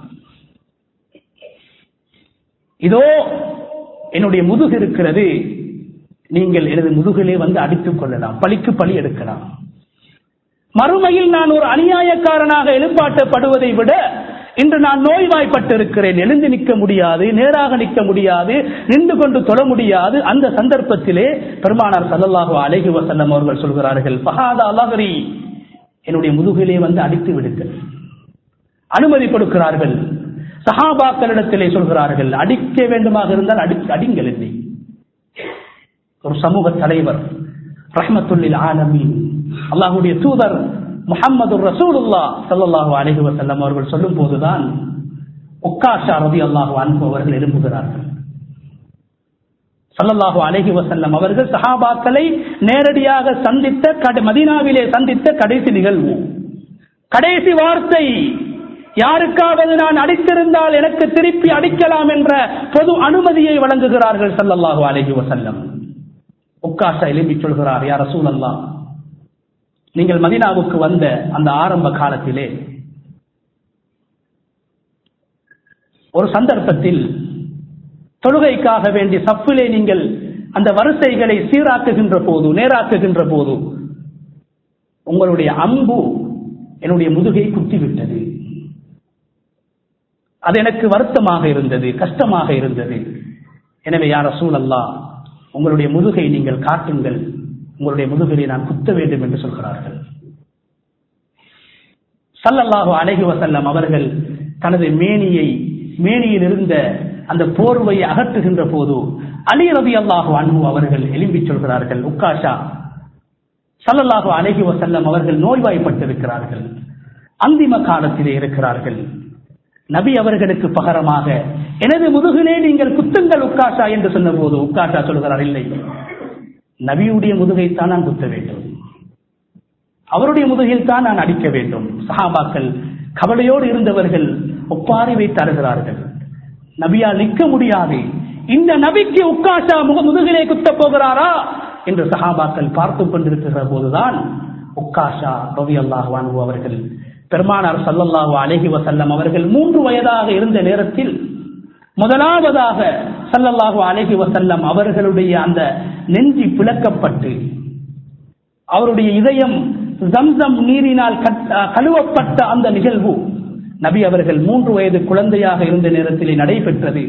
இதோ என்னுடைய முதுகு இருக்கிறது நீங்கள் எனது முதுகிலே வந்து அடித்துக் கொள்ளலாம் பழிக்கு பழி எடுக்கலாம் மறுமையில் நான் ஒரு அநியாயக்காரனாக எழுப்பாட்டப்படுவதை விட இன்று நான் நோய்வாய்ப்பட்டு இருக்கிறேன் எழுந்து நிற்க முடியாது நேராக நிற்க முடியாது நின்று கொண்டு தொழ முடியாது அந்த சந்தர்ப்பத்திலே பெருமானார் சல்லல்லாஹு அலைஹி வசல்லம் அவர்கள் சொல்கிறார்கள் பஹாதா அல்லாஹரி என்னுடைய முதுகிலே வந்து அடித்து விடுங்கள் அனுமதி கொடுக்கிறார்கள் சஹாபாக்களிடத்திலே சொல்கிறார்கள் அடிக்க வேண்டுமாக இருந்தால் அடி அடிங்கள் என்னை ஒரு சமூக தலைவர் ரஹ்மத்துல்லில் ஆலமீன் அல்லாஹுடைய தூதர் முகமது ரசூலுல்லா சல்லாஹூ அலஹி வசல்லம் அவர்கள் சொல்லும் போதுதான் உக்காஷா ரதி அல்லாஹு அன்பு அவர்கள் எழும்புகிறார்கள் சல்லல்லாஹு அலஹி வசல்லம் அவர்கள் சஹாபாக்களை நேரடியாக சந்தித்த மதீனாவிலே சந்தித்த கடைசி நிகழ்வு கடைசி வார்த்தை யாருக்காவது நான் அடித்திருந்தால் எனக்கு திருப்பி அடிக்கலாம் என்ற பொது அனுமதியை வழங்குகிறார்கள் சல்லல்லாஹு அலஹி வசல்லம் உக்காஷா எழுப்பி சொல்கிறார் யார் ரசூல் அல்லா நீங்கள் மதினாவுக்கு வந்த அந்த ஆரம்ப காலத்திலே ஒரு சந்தர்ப்பத்தில் தொழுகைக்காக வேண்டி சப்பிலே நீங்கள் அந்த வரிசைகளை சீராக்குகின்ற போது நேராக்குகின்ற போது உங்களுடைய அம்பு என்னுடைய முதுகை குத்திவிட்டது அது எனக்கு வருத்தமாக இருந்தது கஷ்டமாக இருந்தது எனவே யார சூழல்லா உங்களுடைய முதுகை நீங்கள் காட்டுங்கள் உங்களுடைய முதுகலை நான் குத்த வேண்டும் என்று சொல்கிறார்கள் சல்லல்லாஹு அழகி வசல்லம் அவர்கள் தனது மேனியை மேனியில் இருந்த அந்த போர்வையை அகற்றுகின்ற போது அலி ரவி அல்லாஹு அன்பு அவர்கள் எழும்பி சொல்கிறார்கள் உக்காஷா சல்லல்லாஹு அழகி வசல்லம் அவர்கள் நோய்வாய்ப்பட்டிருக்கிறார்கள் அந்திம காலத்திலே இருக்கிறார்கள் நபி அவர்களுக்கு பகரமாக எனது முதுகிலே நீங்கள் குத்துங்கள் உக்காஷா என்று சொன்ன போது உக்காஷா சொல்கிறார் இல்லை நபியுடைய முதுகைத்தான் நான் குத்த வேண்டும் அவருடைய முதுகில் தான் நான் அடிக்க வேண்டும் சஹாபாக்கள் கவலையோடு இருந்தவர்கள் ஒப்பாரி வைத்து அருகிறார்கள் நபியால் நிற்க முடியாது இந்த நபிக்கு உக்காஷா முக முதுகிலே குத்த போகிறாரா என்று சஹாபாக்கள் பார்த்து கொண்டிருக்கிற போதுதான் உக்காஷா ரவி அல்லாஹ் அவர்கள் பெருமானார் சல்லல்லாஹு அலஹி வசல்லம் அவர்கள் மூன்று வயதாக இருந்த நேரத்தில் முதலாவதாக சல்லல்லாஹு அலஹி வசல்லம் அவர்களுடைய அந்த நெஞ்சி பிளக்கப்பட்டு அவருடைய இதயம் ஜம்சம் நீரினால் கழுவப்பட்ட அந்த நிகழ்வு நபி அவர்கள் மூன்று வயது குழந்தையாக இருந்த நேரத்திலே நடைபெற்றது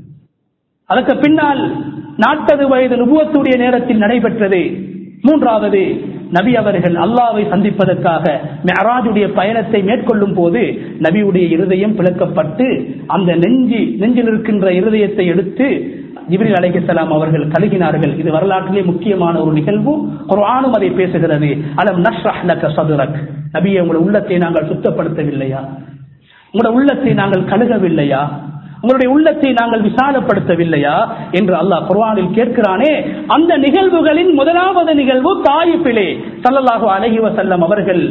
அதற்கு பின்னால் நாற்பது வயது நுபுவத்துடைய நேரத்தில் நடைபெற்றது மூன்றாவது நபி அவர்கள் அல்லாவை சந்திப்பதற்காக மெராஜுடைய பயணத்தை மேற்கொள்ளும் போது நபியுடைய இருதயம் பிளக்கப்பட்டு அந்த நெஞ்சி நெஞ்சில் இருக்கின்ற இருதயத்தை எடுத்து ஜிப்ரில் அலைஹிஸ்ஸலாம் அவர்கள் கழுகினார்கள் இது வரலாற்றிலே முக்கியமான ஒரு நிகழ்வு குர்ஆனும் அதை பேசுகிறது அலம் நஷ்ரஹ் லக சதுரக் நபியே உங்களுடைய உள்ளத்தை நாங்கள் சுத்தப்படுத்தவில்லையா உங்களுடைய உள்ளத்தை நாங்கள் கழுகவில்லையா உங்களுடைய உள்ளத்தை நாங்கள் விசாலப்படுத்தவில்லையா என்று அல்லாஹ் குர்ஆனில் கேட்கிறானே அந்த நிகழ்வுகளின் முதலாவது நிகழ்வு தாயிப்பிலே சல்லல்லாஹு அலைஹி வஸல்லம் அவர்கள்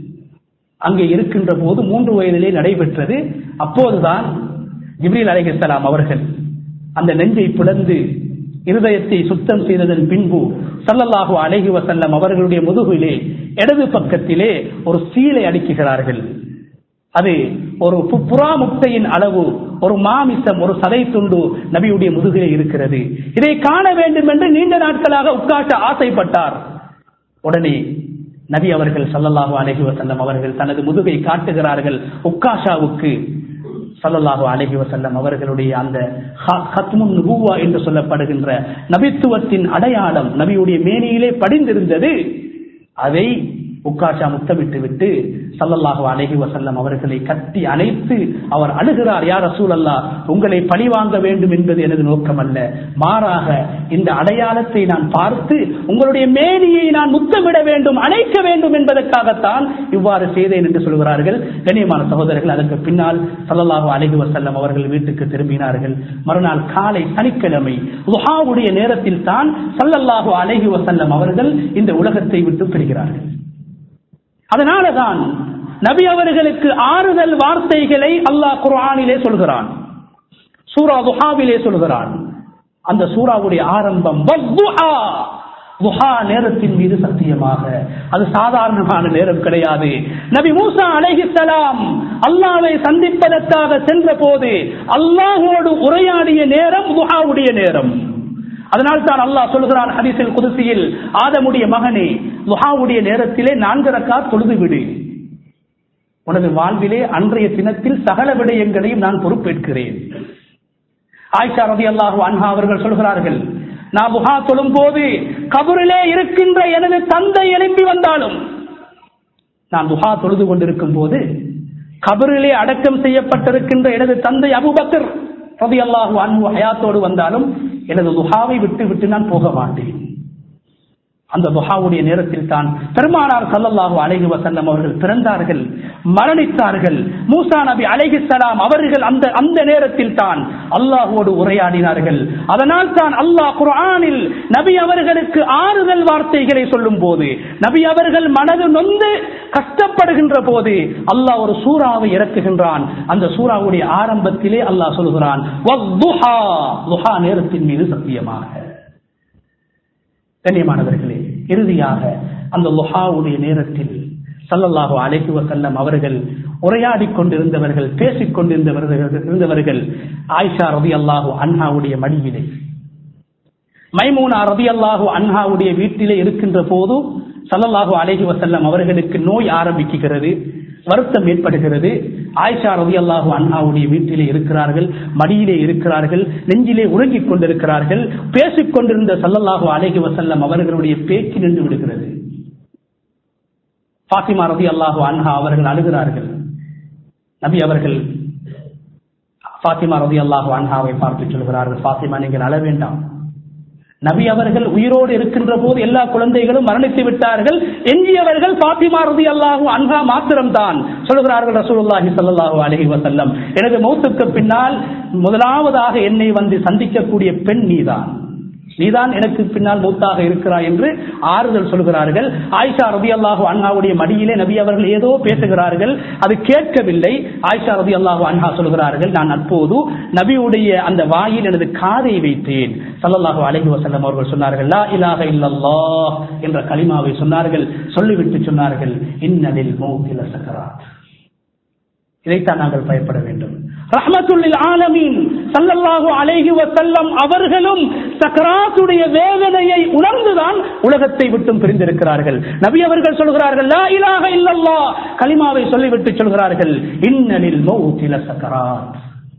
அங்கே இருக்கின்ற போது மூன்று வயதிலே நடைபெற்றது அப்போதுதான் ஜிப்ரீல் அலைஹிஸ்ஸலாம் அவர்கள் அந்த நெஞ்சை பிளந்து இருதயத்தை சுத்தம் செய்ததன் பின்பு சல்லல்லாஹு அலைஹி வசல்லம் அவர்களுடைய முதுகிலே இடது பக்கத்திலே ஒரு சீலை அடிக்குகிறார்கள் அது ஒரு புறா முட்டையின் அளவு ஒரு மாமிசம் ஒரு சதை துண்டு நபியுடைய முதுகிலே இருக்கிறது இதை காண வேண்டும் என்று நீண்ட நாட்களாக உட்காட்ட ஆசைப்பட்டார் உடனே நபி அவர்கள் சல்லல்லாஹு அலைஹி வசல்லம் அவர்கள் தனது முதுகை காட்டுகிறார்கள் உக்காஷாவுக்கு சல்லல்லாஹு அலைஹி வசல்லம் அவர்களுடைய அந்த ஹத்முன் நுபுவா என்று சொல்லப்படுகின்ற நபித்துவத்தின் அடையாளம் நபியுடைய மேனியிலே படிந்திருந்தது அதை உக்காஷா முத்தமிட்டு விட்டு சல்லல்லாஹு அலைஹி வசல்லம் அவர்களை கட்டி அணைத்து அவர் அழுகிறார் யார் ரசூல் அல்லா உங்களை பழி வாங்க வேண்டும் என்பது எனது நோக்கம் அல்ல மாறாக இந்த அடையாளத்தை நான் பார்த்து உங்களுடைய மேனியை நான் முத்தமிட வேண்டும் அணைக்க வேண்டும் என்பதற்காகத்தான் இவ்வாறு செய்தேன் என்று சொல்கிறார்கள் கண்ணியமான சகோதரர்கள் அதற்கு பின்னால் சல்லல்லாஹு அலைஹி வசல்லம் அவர்கள் வீட்டுக்கு திரும்பினார்கள் மறுநாள் காலை சனிக்கிழமை உஹாவுடைய நேரத்தில் தான் சல்லல்லாஹு அலைஹி வசல்லம் அவர்கள் இந்த உலகத்தை விட்டு பிரிகிறார்கள் அதனாலதான் நபி அவர்களுக்கு ஆறுதல் வார்த்தைகளை அல்லாஹ் குர்ஆனிலே சொல்கிறான் சூரா துஹாவிலே சொல்கிறான் அந்த சூறாவுடைய ஆரம்பம் துஹா நேரத்தின் மீது சத்தியமாக அது சாதாரணமான நேரம் கிடையாது நபி மூசா அலைஹிஸ்ஸலாம் அல்லாவை சந்திப்பதற்காக சென்ற போது அல்லாஹோடு உரையாடிய நேரம் துஹாவுடைய நேரம் அதனால் தான் அல்லாஹ் சொல்கிறான் ஹதீஸில் குதிசியில் ஆதமுடைய மகனே லுஹாவுடைய நேரத்திலே நான்கு ரக்கா தொழுது விடு உனது வாழ்விலே அன்றைய தினத்தில் சகல விடயங்களையும் நான் பொறுப்பேற்கிறேன் ஆயிஷா ரதி அல்லாஹு அன்ஹா அவர்கள் சொல்கிறார்கள் நான் புகா தொழும் போது கபரிலே இருக்கின்ற எனது தந்தை எழும்பி வந்தாலும் நான் துஹா தொழுது கொண்டிருக்கும் போது கபரிலே அடக்கம் செய்யப்பட்டிருக்கின்ற எனது தந்தை அபுபக்கர் ரதி அல்லாஹு அன்பு ஹயாத்தோடு வந்தாலும் எனது துஹாவை விட்டு விட்டு நான் போக மாட்டேன் அந்த துஹாவுடைய நேரத்தில் தான் பெருமானார் சல்லல்லாஹு அலைஹி வசல்லம் அவர்கள் பிறந்தார்கள் மரணித்தார்கள் மூசா நபி அலைஹிஸ்ஸலாம் அவர்கள் அந்த அந்த நேரத்தில் தான் அல்லாஹோடு உரையாடினார்கள் அதனால் தான் அல்லாஹ் குர்ஆனில் நபி அவர்களுக்கு ஆறுதல் வார்த்தைகளை சொல்லும் போது நபி அவர்கள் மனது நொந்து கஷ்டப்படுகின்ற போது அல்லாஹ் ஒரு சூறாவை இறக்குகின்றான் அந்த சூறாவுடைய ஆரம்பத்திலே அல்லாஹ் சொல்கிறான் வத்துஹா துஹா நேரத்தின் மீது சத்தியமாக கண்ணியமானவர்களே இறுதியாக அந்த லுஹாவுடைய நேரத்தில் சல்லல்லாஹு அலைஹி வசல்லம் அவர்கள் உரையாடி கொண்டிருந்தவர்கள் பேசிக் கொண்டிருந்தவர்கள் இருந்தவர்கள் ஆயிஷா ரவி அல்லாஹு அன்ஹாவுடைய மடியிலே மைமூனா ரவி அல்லாஹு அன்ஹாவுடைய வீட்டிலே இருக்கின்ற போது சல்லல்லாஹு அலைஹி வசல்லம் அவர்களுக்கு நோய் ஆரம்பிக்குகிறது வருத்தம் ஏற்படுகிறது ஆயிஷா ரவி அல்லாஹு அண்ணாவுடைய வீட்டிலே இருக்கிறார்கள் மடியிலே இருக்கிறார்கள் நெஞ்சிலே உறங்கிக் கொண்டிருக்கிறார்கள் பேசிக் கொண்டிருந்த சல்லல்லாஹு அலைஹி வசல்லம் அவர்களுடைய பேச்சு நின்று விடுகிறது பாத்திமா ரவி அல்லாஹு அன்ஹா அவர்கள் அழுகிறார்கள் நபி அவர்கள் பாத்திமா ரவி அல்லாஹு அன்ஹாவை பார்த்து சொல்கிறார்கள் பாத்திமா நீங்கள் அழ வேண்டாம் நபி அவர்கள் உயிரோடு இருக்கின்ற போது எல்லா குழந்தைகளும் மரணித்து விட்டார்கள் எஞ்சியவர்கள் பாத்திமா ரதி அல்லாஹூ அன்ஹா மாத்திரம்தான் சொல்கிறார்கள் ரசூலுல்லாஹி ஸல்லல்லாஹு அலைஹி வஸல்லம் எனது மௌத்துக்கு பின்னால் முதலாவதாக என்னை வந்து சந்திக்கக்கூடிய பெண் நீதான் நீதான் எனக்கு பின்னால் மூத்தாக இருக்கிறாய் என்று ஆறுதல் சொல்கிறார்கள் ஆயிஷா ரபி அல்லாஹு அண்ணாவுடைய மடியிலே நபி அவர்கள் ஏதோ பேசுகிறார்கள் அது கேட்கவில்லை ஆயிஷா ரபி அல்லாஹு அண்ணா சொல்கிறார்கள் நான் அப்போது நபியுடைய அந்த வாயில் எனது காதை வைத்தேன் சல்லல்லாஹு அலைஹி வஸல்லம் அவர்கள் சொன்னார்கள் லா இலாஹ இல்லல்லாஹ் என்ற கலிமாவை சொன்னார்கள் சொல்லிவிட்டு சொன்னார்கள் இன்னலில் மௌத்தில சக்கராத் இதைத்தான் நாங்கள் பயப்பட வேண்டும் ரஹ்மத்துல்லில் ஆலமீன் சல்லல்லாஹு அலைஹி வஸல்லம் அவர்களும் சக்கராத்துடைய வேதனையை உணர்ந்துதான் உலகத்தை விட்டும் பிரிந்திருக்கிறார்கள் நபி அவர்கள் சொல்கிறார்கள் லா இலாஹ இல்லல்லாஹ் கலிமாவை சொல்லிவிட்டு சொல்கிறார்கள் இன்னலில் மௌத்தில சக்கராத்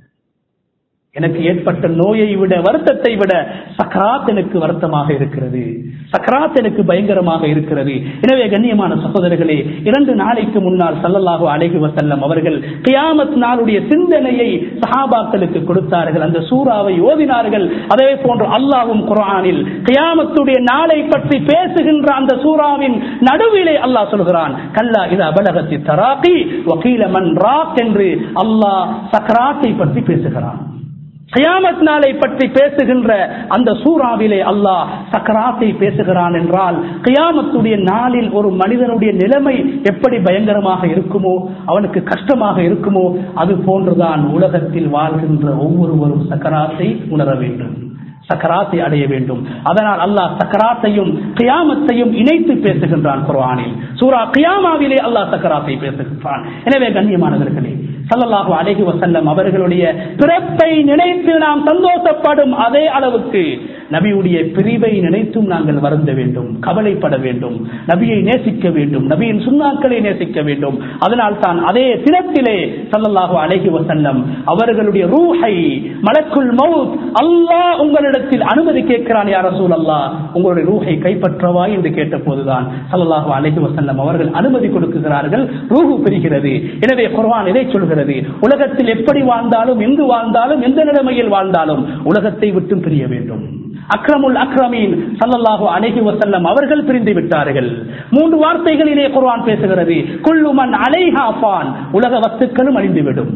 எனக்கு ஏற்பட்ட நோயை விட வருத்தத்தை விட சக்கராத் எனக்கு வருத்தமாக இருக்கிறது சக்கராத் எனக்கு பயங்கரமாக இருக்கிறது எனவே கண்ணியமான சகோதரர்களே இரண்டு நாளைக்கு முன்னால் சல்லல்லாஹு அலைஹி வசல்லம் அவர்கள் கியாமத் நாளுடைய சிந்தனையை சஹாபாக்களுக்கு கொடுத்தார்கள் அந்த சூறாவை ஓதினார்கள் அதே போன்று அல்லாஹும் குரானில் கியாமத்துடைய நாளை பற்றி பேசுகின்ற அந்த சூறாவின் நடுவிலே அல்லாஹ் சொல்கிறான் கல்லா இது அபலகத்தி தராக்கி வக்கீல மன் ராக் என்று அல்லாஹ் சக்கராத்தை பற்றி பேசுகிறான் கயாமத் நாளை பற்றி பேசுகின்ற அந்த சூறாவிலே அல்லாஹ் சக்கராத்தை பேசுகிறான் என்றால் கயாமத்துடைய நாளில் ஒரு மனிதனுடைய நிலைமை எப்படி பயங்கரமாக இருக்குமோ அவனுக்கு கஷ்டமாக இருக்குமோ அது போன்றுதான் உலகத்தில் வாழ்கின்ற ஒவ்வொருவரும் சக்கராத்தை உணர வேண்டும் சக்கராத்தை அடைய வேண்டும் அதனால் அல்லாஹ் சக்கராத்தையும் கியாமத்தையும் இணைத்து பேசுகின்றான் குர்ஆனில் சூரா கியாமாவிலே அல்லாஹ் சக்கராத்தை பேசுகின்றான் எனவே கண்ணியமானவர்களே சல்லல்லாஹு அலைஹி வசல்லம் அவர்களுடைய பிறப்பை நினைத்து நாம் சந்தோஷப்படும் அதே அளவுக்கு நபியுடைய பிரிவை நினைத்தும் நாங்கள் வருந்த வேண்டும் கவலைப்பட வேண்டும் நபியை நேசிக்க வேண்டும் நபியின் சுண்ணாக்களை நேசிக்க வேண்டும் அதனால் தான் அதே தினத்திலே சல்லல்லாஹு அலைஹி வசல்லம் அவர்களுடைய ரூஹை மலக்குள் மவுத் அல்லாஹ் உங்களிடத்தில் அனுமதி கேட்கிறான் யார் ரசூல் அல்லாஹ் உங்களுடைய ரூஹை கைப்பற்றவா என்று கேட்ட போதுதான் சல்லல்லாஹு அலைஹி வசல்லம் அவர்கள் அனுமதி கொடுக்குகிறார்கள் ரூஹு பெறுகிறது எனவே குர்ஆன் இதை சொல்கிறது உலகத்தில் எப்படி வாழ்ந்தாலும் எங்கு வாழ்ந்தாலும் எந்த நிலைமையில் வாழ்ந்தாலும் உலகத்தை விட்டும் பிரிய வேண்டும் அக்ரமுல் அக்ரமீன் சல்லல்லாஹு அலைஹி வசல்லம் அவர்கள் பிரிந்து விட்டார்கள் மூன்று வார்த்தைகளிலே குர்ஆன் பேசுகிறது குல்லுமன் அலைஹா ஃபான் உலக வஸ்துக்களும் அழிந்துவிடும்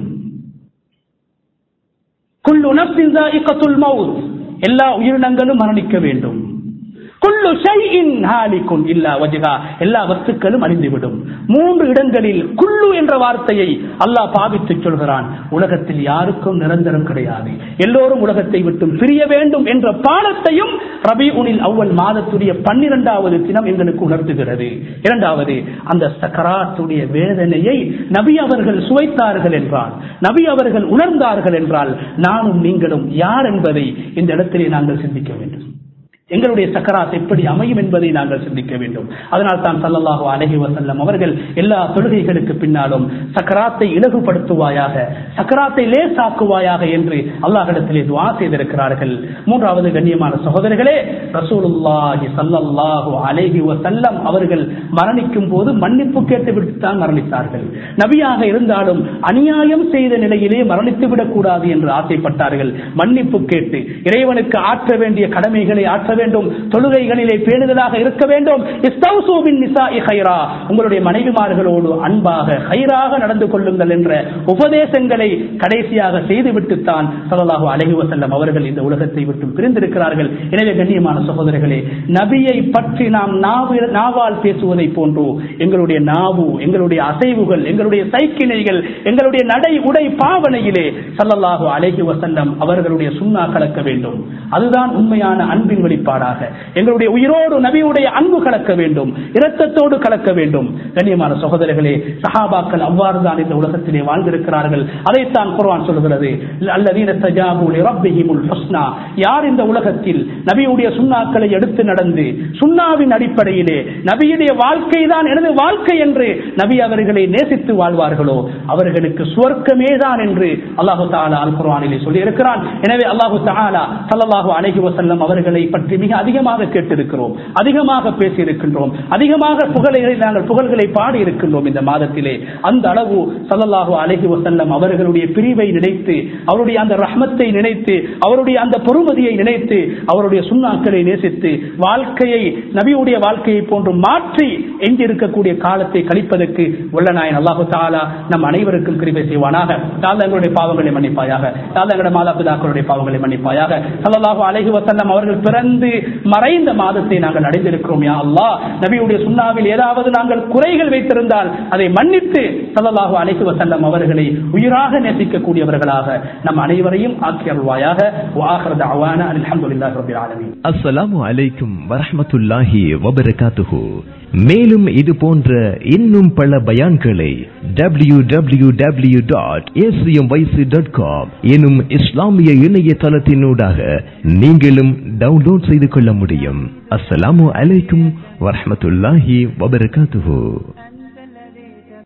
குல்லு நஃப்ஸின் ஸாயிகத்துல் மவுத் எல்லா உயிரினங்களும் மரணிக்க வேண்டும் குல்லு ஷைஇன் ஹாலிகுன் இல்லா வஜ்ஹா எல்லா வஸ்துக்களும் அழிந்துவிடும் மூன்று இடங்களில் குல்லு என்ற வார்த்தையை அல்லாஹ் பாவித்து சொல்கிறான் உலகத்தில் யாருக்கும் நிரந்தரம் கிடையாது எல்லோரும் உலகத்தை விட்டும் பிரிய வேண்டும் என்ற பாடத்தையும் ரபி உனில் அவ்வள் மாதத்துடைய பன்னிரெண்டாவது தினம் எங்களுக்கு உணர்த்துகிறது இரண்டாவது அந்த சக்கராத்துடைய வேதனையை நபி அவர்கள் சுவைத்தார்கள் என்றால் நபி அவர்கள் உணர்ந்தார்கள் என்றால் நானும் நீங்களும் யார் என்பதை இந்த இடத்திலே நாங்கள் சிந்திக்க வேண்டும் எங்களுடைய சக்கராத் எப்படி அமையும் என்பதை நாங்கள் சிந்திக்க வேண்டும் அதனால் தான் சல்லல்லாஹு அலஹி வசல்லம் அவர்கள் எல்லா தொழுகைகளுக்கு பின்னாலும் சக்கராத்தை இலகுபடுத்துவாயாக சக்கராத்தை லேசாக்குவாயாக என்று அல்லாஹிடத்திலே துவா செய்திருக்கிறார்கள் மூன்றாவது கண்ணியமான சகோதரர்களே ரசூலுல்லாஹி சல்லல்லாஹு அலஹி வசல்லம் அவர்கள் மரணிக்கும் போது மன்னிப்பு கேட்டு விட்டுத்தான் மரணித்தார்கள் நபியாக இருந்தாலும் அநியாயம் செய்த நிலையிலே மரணித்து விடக்கூடாது என்று ஆசைப்பட்டார்கள் மன்னிப்பு கேட்டு இறைவனுக்கு ஆற்ற வேண்டிய கடமைகளை ஆற்ற வேண்டும் தொழுகைகளிலே பேணுதலாக இருக்க வேண்டும் இஸ்தௌசு பின் நிசாஇ ஹைரா உங்களுடைய மனைவிமார்களோடு அன்பாக ஹைராக நடந்து கொள்ளுங்கள் என்ற உபதேசங்களை கடைசியாக செய்துவிட்டுத்தான் ஸல்லல்லாஹு அலைஹி வஸல்லம் அவர்கள் இந்த உலகத்தை விட்டு பிரிந்திருக்கிறார்கள் எனவே கண்ணியமான சகோதரர்களே நபியை பற்றி நாம் நாவு- நாவால் பேசுவதை போன்றோ எங்களுடைய நாவு எங்களுடைய அசைவுகள் எங்களுடைய சைக்கிணைகள் எங்களுடைய நடை உடை பாவனையிலே ஸல்லல்லாஹு அலைஹி வஸல்லம் அவர்களுடைய சுண்ணா கலக்க வேண்டும் அதுதான் உண்மையான அன்பின் வெளிப்பாடாக எங்களுடைய உயிரோடு நபியுடைய அன்பு கலக்க வேண்டும் இரத்தத்தோடு கலக்க வேண்டும் கண்ணியமான சகோதரர்களே சஹாபாக்கள் அவ்வாறு தான் இந்த உலகத்திலே வாழ்ந்திருக்கிறார்கள் அதைத்தான் குர்ஆன் சொல்கிறது அல்லதீன தஜாபு லிரப்பிஹிமுல் ஹுஸ்னா யார் இந்த உலகத்தில் நபியுடைய சுண்ணாக்களை எடுத்து நடந்து சுண்ணாவின் அடிப்படையிலே நபியுடைய வாழ்க்கை தான் எனது வாழ்க்கை என்று நபி அவர்களை நேசித்து வாழ்வார்களோ அவர்களுக்கு சுவர்க்கமே தான் என்று அல்லாஹு தாலா அல் குர்ஆனிலே சொல்லி இருக்கிறான் எனவே அல்லாஹு தாலா ஸல்லல்லாஹு அலைஹி வஸல்லம் அவர்களை பற்றி மிக அதிகமாக கேட்டிருக்கிறோம் அதிகமாக பேசி இருக்கின்றோம் அதிகமாக புகழைகளை நாங்கள் புகழ்களை பாடி இருக்கின்றோம் இந்த மாதத்திலே அந்த அளவு ஸல்லல்லாஹு அலைஹி வஸல்லம் அவர்களுடைய பிரிவை நினைத்து அவருடைய அந்த ரஹ்மத்தை நினைத்து அவருடைய அந்த பொறுமதியை நினைத்து அவருடைய சுண்ணாக்களை நேசித்து வாழ்க்கையை நபியுடைய வாழ்க்கையை போன்று மாற்றி எஞ்சி இருக்கக்கூடிய காலத்தை கழிப்பதற்கு வல்லநாயன் அல்லாஹு தாலா நம் அனைவருக்கும் கிருபை செய்வானாக தாழ்ந்த எங்களுடைய பாவங்களை மன்னிப்பாயாக தாழ்ந்த எங்களுடைய மாதா பிதாக்களுடைய பாவங்களை மன்னிப்பாயாக ஸல்லல்லாஹு அலைஹி வஸல்லம் அவர்கள் பிறந்து மறைந்த மாதத்தை நாங்கள் அடைந்திருக்கிறோம் யா அல்லாஹ் நபியுடைய சுண்ணாவில் ஏதாவது நாங்கள் குறைகள் வைத்திருந்தால் அதை மன்னித்து ஸல்லல்லாஹு அலைஹி வஸல்லம் அவர்களை உயிராக நேசிக்கக்கூடியவர்களாக நம் அனைவரையும் ஆக்கி அருள்வாயாக வாஹர் தஅவானா அல்ஹம்துலில்லாஹி ரப்பில் ஆலமீன் அஸ்ஸலாமு அலைக்கும் வரஹ்மத்துல்லாஹி வபரகாத்துஹு மேலும் இது போன்ற இன்னும் பல பயான்களை W W W dot dot com எனும் இஸ்லாமிய இணையதளத்தினூடாக நீங்களும் டவுன்லோட் செய்து கொள்ள முடியும் அஸ்ஸலாமு அலைக்கும் வரஹ்மத்துல்லாஹி வபரகாத்துஹு